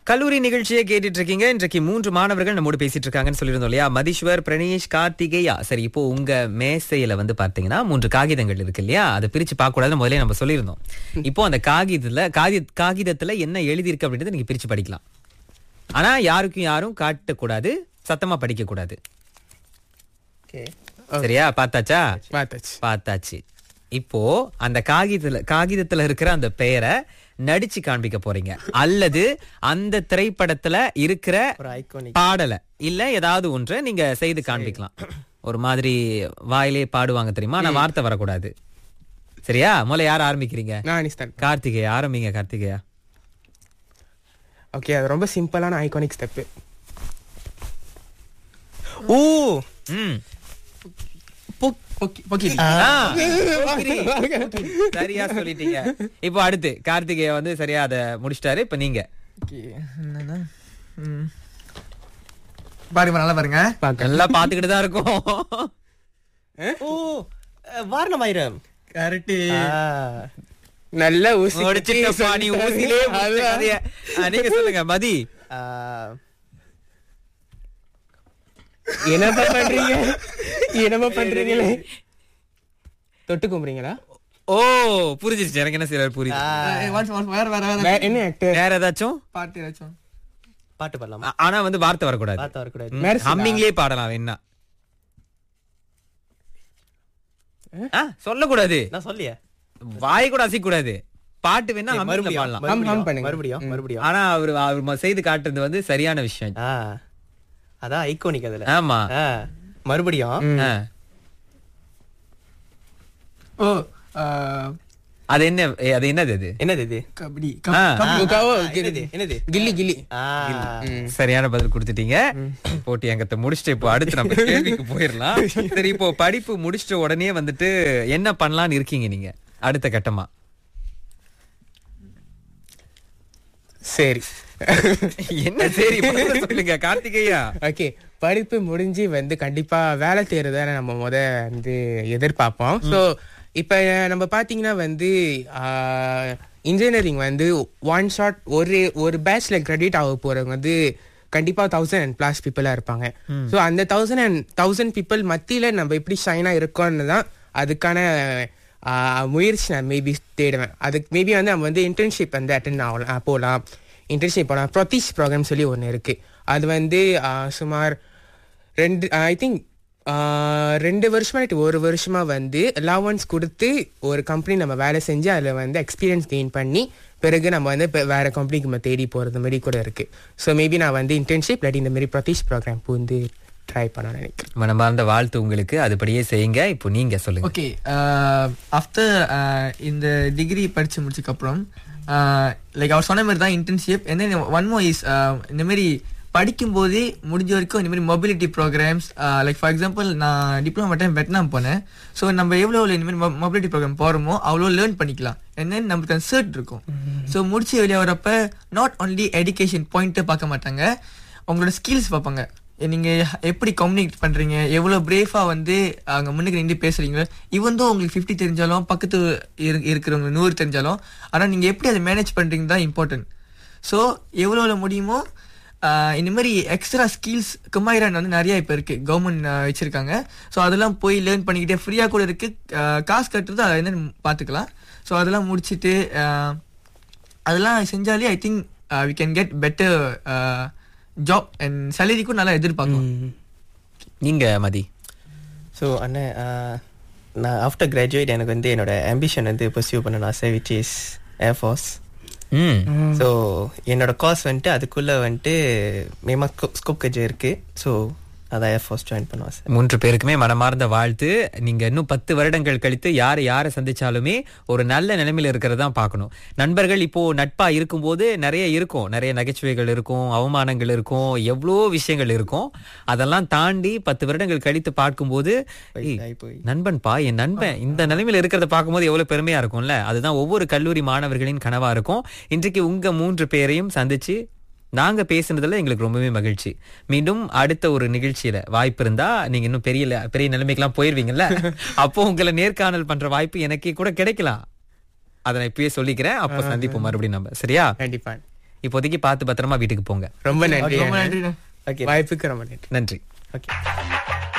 கல்லூரி நிகழ்ச்சியை கேட்டுட்டு இருக்கீங்க இன்றைக்கு மூன்று மாணவர்கள் நம்மோடு பேசிட்டு இருக்காங்கன்னு சொல்லியிருந்தோம் இல்லையா மதீஸ்வர் பிரணேஷ் கார்த்திகேயா சரி இப்போ உங்க மேசையில வந்து பாத்தீங்கன்னா மூன்று காகிதங்கள் இருக்கு இல்லையா அதை பிரிச்சு பார்க்க கூடாதுன்னு முதல்ல நம்ம சொல்லியிருந்தோம் இப்போ அந்த காகிதத்துல காகி காகிதத்துல என்ன எழுதியிருக்கு அப்படின்றத நீங்க பிரிச்சு படிக்கலாம் ஆனா யாருக்கும் யாரும் காட்டக்கூடாது சத்தமா படிக்க கூடாது ஓகே சரியா பார்த்தாச்சா பார்த்தாச்சு பார்த்தாச்சு இப்போ அந்த காகிதத்துல காகிதத்துல இருக்கிற அந்த பெயரை நடிச்சு காண்பிக்க போறீங்க அல்லது அந்த திரைப்படத்துல இருக்கிற ஒரு ஐகானிக் பாடலை இல்ல ஏதாவது ஒன்றை நீங்க செய்து காண்பிக்கலாம் ஒரு மாதிரி வாயிலே பாடுவாங்க தெரியுமா ஆனா வார்த்தை வரக்கூடாது சரியா முதல்ல யார் ஆரம்பிக்கிறீங்க நான் ஸ்டார்ட் கார்த்திகேயா ஆரம்பிங்க கார்த்திகேயா ஓகே அது ரொம்ப சிம்பிளான ஐகானிக் ஸ்டெப்பு ஓ ம் ஓகே ஆ, போக்கிரி. சரியா சொல்லிட்டீங்க இப்போ அடுத்து கார்த்திகேயா வந்து சரியா அதை முடிச்சிட்டாரு இப்ப நீங்க ஓகே என்னன்னா ம். பாருங்க நல்லா பாருங்க நல்லா பாத்துக்கிட்டு தான் இருக்கோம் ஓ அஹ், வாரணமாயிரம் கரெக்ட் நல்ல ஊசி முடிச்சிட்டப்பா, நீ ஊசியிலே முடிச்ச கதைய. ஆ, நீங்க சொல்லுங்க மதி என்னப்பா பண்றீங்க என்னப்பா பண்றீங்களே தொட்டு கும்புறீங்களா ஓ புரிஞ்சிருச்சு எனக்கு என்ன சிலர் புரியுது ஒன்ஸ் ஒன்ஸ் வேற வேற வேற வேற என்ன ஆக்டர் வேற ஏதாச்சும் பாட்டு ஏதாச்சும் பாட்டு பாடலாமா ஆ- ஆனா வந்து வார்த்தை வரக்கூடாது வார்த்தை வரக்கூடாது மெர்சிலா. ஹம்மிங்லயே பாடலாம் என்ன ஆ, சொல்லக்கூடாது நான் சொல்லியே வாய் கூட அசைக்க கூடாது பாட்டு வேணா hummingல மறுபடியும் பாடலாம் hum மறுபடியும் பண்ணுங்க. மறுபடியும் மறுபடியும் ஆனா அவர் அவர் ம- செய்து காட்டுறது வந்து சரியான விஷயம் ஆ அதான் ஐகானிக் அதுல ஆமா ஆ, மறுபடியும் ஆ. ஓ ஆ, அது என்ன ஏ, அது என்னது அது என்னது இது கபடி ஆ. ஆ, என்னது என்னது கில்லி கில்லி ஆ, சரியான பதில் கொடுத்துட்டீங்க போட்டி அங்கத்தை முடிச்சுட்டு இப்போ அடுத்து நம்ம கேள்விக்கு போயிடலாம் சரி இப்போ படிப்பு முடிச்சிட்ட உடனே வந்துட்டு என்ன பண்ணலாம்னு இருக்கீங்க நீங்க அடுத்த கட்டமா சரி என்ன சரி பதில சொல்லுங்க கார்த்திகேயா ஓகே படிப்பு முடிஞ்சு வந்து கண்டிப்பா வேலை செய்யறத நம்ம முத வந்து எதிர்பார்ப்போம் ஸோ இப்போ நம்ம பார்த்தீங்கன்னா வந்து இன்ஜினியரிங் வந்து ஒன் ஷாட் ஒரு ஒரு பேட்ச்ல கிரெடிட் ஆக போறவங்க வந்து கண்டிப்பா தௌசண்ட் அண்ட் பிளஸ் பீப்புளாக இருப்பாங்க ஸோ அந்த தௌசண்ட் அண்ட் தௌசண்ட் பீப்புள் மத்தியில நம்ம எப்படி ஷைனாக இருக்கோம்னு தான் அதுக்கான ஆஹ், முயற்சி நான் மேபி தேடுவேன் அதுக்கு மேபி வந்து நம்ம வந்து இன்டர்ன்ஷிப் வந்து அட்டன் ஆகலாம் போகலாம் இன்டர்ன்ஷிப் போகலாம் ப்ரொத்தீஷ் ப்ரோக்ராம் சொல்லி ஒன்று இருக்கு அது வந்து ஆஹ், சுமார் ரெண்டு ஐ திங்க் ரெண்டு வருஷமா இல்லாட்டி ஒரு வருஷமா வந்து அலவன்ஸ் கொடுத்து ஒரு கம்பெனி நம்ம வேலை செஞ்சு அதில் வந்து எக்ஸ்பீரியன்ஸ் கெயின் பண்ணி பிறகு நம்ம வந்து இப்போ வேற கம்பெனிக்கு நம்ம தேடி போகிறது மாதிரி கூட இருக்கு ஸோ மேபி நான் வந்து இன்டர்ன்ஷிப் இல்லாட்டி இந்த மாதிரி ப்ரொத்தீஷ் ப்ரோக்ராம் வந்து ட்ரை பண்ண நினைக்கிறேன் மனமார்ந்த வாழ்த்து உங்களுக்கு அதுபடியே செய்யுங்க இப்போ நீங்க சொல்லுங்க ஓகே ஆஃப்டர் இந்த டிகிரி படிச்சு முடிச்சதுக்கு அப்புறம் லைக் அவர் சொன்ன மாதிரி தான் இன்டர்ன்ஷிப் என்ன ஒன் மோ இஸ் இந்த மாதிரி படிக்கும்போதே முடிஞ்ச வரைக்கும் இந்த மாதிரி mobility programmes like for example நான் டிப்ளமோ டைம் வெட்னாம் போனேன் ஸோ நம்ம எவ்வளோ எவ்வளோ இந்த மாதிரி மொபிலிட்டி ப்ரோக்ராம் போகிறோமோ அவ்வளோ லேர்ன் பண்ணிக்கலாம் and then நமக்கு அந்த சர்ட் இருக்கும் ஸோ முடிச்சு வெளியே வரப்ப நாட் ஒன்லி எஜுகேஷன் பாயிண்ட்டை பார்க்க மாட்டாங்க உங்களோட ஸ்கில்ஸ் பார்ப்பாங்க நீங்க எப்படி கம்யூனிகேட் பண்றீங்க எவ்வளவு பிரேஃபா வந்து அங்க முன்னுக்கு நின்று பேசுறீங்களோ இவன் தான் உங்களுக்கு 50 தெரிஞ்சாலும் பக்கத்து இரு- இருக்கிறவங்க நூறு தெரிஞ்சாலும் ஆனா நீங்க எப்படி அதை மேனேஜ் பண்றீங்க தான் இம்பார்ட்டன்ட் ஸோ எவ்வளோ எவ்வளோ முடியுமோ ஆஹ் இந்த மாதிரி எக்ஸ்ட்ரா ஸ்கில்ஸ் குமாயிரான் வந்து நிறைய இப்போ இருக்கு கவர்மெண்ட் வச்சிருக்காங்க ஸோ அதெல்லாம் போய் லேர்ன் பண்ணிக்கிட்டே ஃப்ரீயாக கூட இருக்கு ஆஹ் காசு கட்டுறது அதை என்னன்னு பார்த்துக்கலாம் ஸோ அதெல்லாம் முடிச்சுட்டு ஆஹ் அதெல்லாம் செஞ்சாலே I think we can get better job and சேலரிக்கும் நல்லா எதிர்பார்க்கலாம் நீங்க மதி ஸோ அண்ணன் ஆ, நான் ஆஃப்டர் கிராஜுவேட் எனக்கு வந்து என்னோட ஆம்பிஷன் வந்து பர்சியூ பண்ணணும் ஆசை which is air force hmm so என்னோட காஸ் வந்துட்டு அதுக்குள்ள வந்துட்டு மேமா ஸ்கோப் கஜ் இருக்கு ஸோ அதான் ஏர்ஃபோர்ஸ் ஜாயின் பண்ணுவோம் சார் மூன்று பேருக்குமே மனமார்ந்த வாழ்த்து நீங்க இன்னும் பத்து வருடங்கள் கழித்து யாரை யாரை சந்திச்சாலுமே ஒரு நல்ல நிலைமையில இருக்கிறதா பார்க்கணும் நண்பர்கள் இப்போ நட்பா இருக்கும்போது நிறைய இருக்கும் நிறைய நகைச்சுவைகள் இருக்கும் அவமானங்கள் இருக்கும் எவ்வளோ விஷயங்கள் இருக்கும் அதெல்லாம் தாண்டி பத்து வருடங்கள் கழித்து பார்க்கும்போது ஏய், ஆகி போய் நண்பன்பா என் நண்பன் இந்த நிலைமையில இருக்கிறத பார்க்கும்போது எவ்வளவு பெருமையா இருக்கும்ல அதுதான் ஒவ்வொரு கல்லூரி மாணவர்களின் கனவா இருக்கும் இன்றைக்கு உங்க மூன்று பேரையும் சந்திச்சு நாங்க பேசுனதுல எங்களுக்கு ரொம்பவே மகிழ்ச்சி மீண்டும் அடுத்த ஒரு நிகழ்ச்சியில வாய்ப்பு இருந்தா நீங்க இன்னும் பெரிய ல- பெரிய நிலைமைக்கெல்லாம் போயிருவீங்கல்ல அப்போ உங்களை நேர்காணல் பண்ற வாய்ப்பு எனக்கே கூட கிடைக்கலாம் அதை நான் இப்பயே சொல்லிக்கிறேன் அப்போ சந்திப்போம் மறுபடியும் நம்ம சரியா கண்டிப்பா இப்போதைக்கு பார்த்து பத்திரமா வீட்டுக்கு போங்க ரொம்ப நன்றி ரொம்ப அண்ணே. நன்றிண்ணே ஓகே வாய்ப்புக்கு ரொம்ப நன்றி நன்றி ஓகே